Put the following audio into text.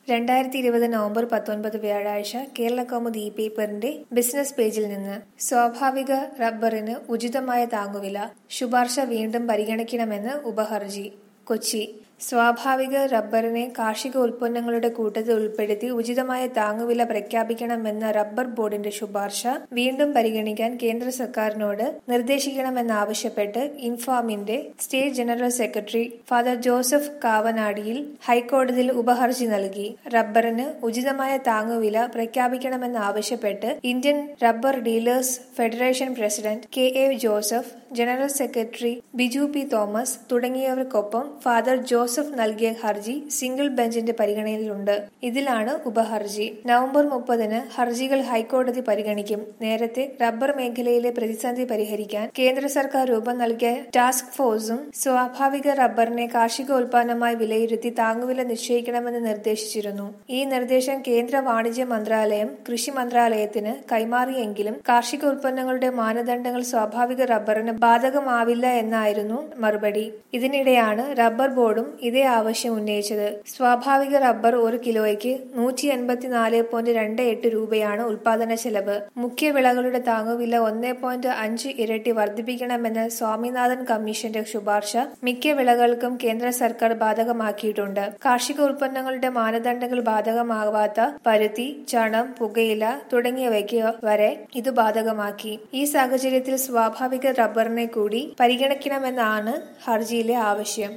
രണ്ടായിരത്തി ഇരുപത് നവംബർ പത്തൊൻപത് വ്യാഴാഴ്ച കേരള കൗമുദി ഇ പേപ്പറിന്റെ ബിസിനസ് പേജിൽ നിന്ന് സ്വാഭാവിക റബ്ബറിന് ഉചിതമായ താങ്ങുവില ശുപാർശ വീണ്ടും പരിഗണിക്കണമെന്ന് ഉപഹർജി കൊച്ചി സ്വാഭാവിക റബ്ബറിനെ കാർഷിക ഉൽപ്പന്നങ്ങളുടെ കൂട്ടത്തിൽ ഉൾപ്പെടുത്തി ഉചിതമായ താങ്ങുവില പ്രഖ്യാപിക്കണമെന്ന റബ്ബർ ബോർഡിന്റെ ശുപാർശ വീണ്ടും പരിഗണിക്കാൻ കേന്ദ്ര സർക്കാരിനോട് നിർദ്ദേശിക്കണമെന്നാവശ്യപ്പെട്ട് ഇൻഫാമിന്റെ state general secretary father Joseph കാവനാടിയിൽ ഹൈക്കോടതിയിൽ ഉപഹർജി നൽകി റബ്ബറിന് ഉചിതമായ താങ്ങുവില പ്രഖ്യാപിക്കണമെന്നാവശ്യപ്പെട്ട് Indian rubber dealers federation president K A Joseph general secretary Biju P Thomas തുടങ്ങിയവർക്കൊപ്പം ഫാദർ ജോസഫ് നൽകിയ ഹർജി സിംഗിൾ ബെഞ്ചിന്റെ പരിഗണനയിലുണ്ട് ഇതിലാണ് ഉപഹർജി നവംബർ മുപ്പതിന് ഹർജികൾ ഹൈക്കോടതി പരിഗണിക്കും നേരത്തെ റബ്ബർ മേഖലയിലെ പ്രതിസന്ധി പരിഹരിക്കാൻ കേന്ദ്ര സർക്കാർ രൂപം നൽകിയ ടാസ്ക് ഫോഴ്സും സ്വാഭാവിക റബ്ബറിനെ കാർഷിക ഉൽപ്പന്നമായി വിലയിരുത്തി താങ്ങുവില നിശ്ചയിക്കണമെന്ന് നിർദ്ദേശിച്ചിരുന്നു ഈ നിർദ്ദേശം കേന്ദ്ര വാണിജ്യ മന്ത്രാലയം കൃഷി മന്ത്രാലയത്തിന് കൈമാറിയെങ്കിലും കാർഷിക ഉൽപ്പന്നങ്ങളുടെ മാനദണ്ഡങ്ങൾ സ്വാഭാവിക റബ്ബറിന് ബാധകമാവില്ല എന്നായിരുന്നു മറുപടി ഇതിനിടെയാണ് റബ്ബർ ബോർഡും ഇതേ ആവശ്യം ഉന്നയിച്ചത് സ്വാഭാവിക റബ്ബർ ഒരു കിലോയ്ക്ക് നൂറ്റി എൺപത്തിനാല് പോയിന്റ് രണ്ട് എട്ട് രൂപയാണ് ഉൽപാദന ചെലവ് മുഖ്യ വിളകളുടെ താങ്ങുവില ഒന്നേ പോയിന്റ് അഞ്ച് ഇരട്ടി വർദ്ധിപ്പിക്കണമെന്ന സ്വാമിനാഥൻ കമ്മീഷന്റെ ശുപാർശ മിക്ക വിളകൾക്കും കേന്ദ്ര സർക്കാർ ബാധകമാക്കിയിട്ടുണ്ട് കാർഷിക ഉൽപ്പന്നങ്ങളുടെ മാനദണ്ഡങ്ങൾ ബാധകമാവാത്ത പരുത്തി ചണം പുകയില തുടങ്ങിയവയ്ക്ക് വരെ ഇത് ബാധകമാക്കി ഈ സാഹചര്യത്തിൽ സ്വാഭാവിക റബ്ബറിനെ കൂടി പരിഗണിക്കണമെന്നാണ് ഹർജിയിലെ ആവശ്യം